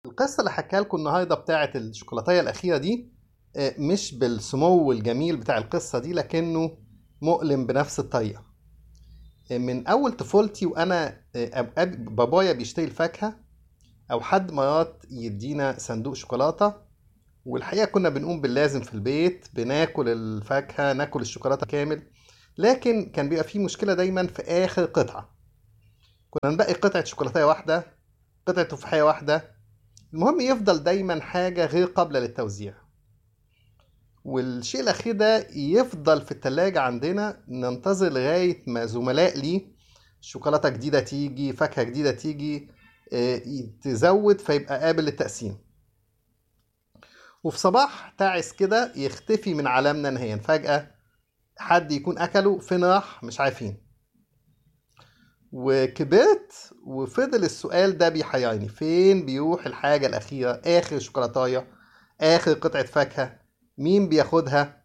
القصة اللي حكاها لكم النهاردة بتاعة الشوكولاتاية الأخيرة دي آه، مش بالسمو الجميل بتاع القصة دي لكنه مؤلم بنفس الطريقة آه، من أول طفولتي وأنا آه، أب- أب- بابايا بيشتري الفاكهة أو حد مرات يدينا صندوق شوكولاتة والحقيقة كنا بنقوم باللازم في البيت بناكل الفاكهة ناكل الشوكولاتة كامل لكن كان بيبقى فيه مشكلة دايما في آخر قطعة كنا نبقي قطعة شوكولاتاية واحدة قطعة تفاحية واحدة المهم يفضل دايما حاجة غير قابلة للتوزيع والشيء الأخير ده يفضل في التلاجة عندنا ننتظر لغاية ما زملاء لي شوكولاتة جديدة تيجي فاكهة جديدة تيجي آه، تزود فيبقى قابل للتقسيم وفي صباح تعس كده يختفي من عالمنا نهائيا فجأة حد يكون أكله فين راح مش عارفين وكبرت وفضل السؤال ده بيحيرني فين بيروح الحاجة الأخيرة آخر شوكولاتاية آخر قطعة فاكهة مين بياخدها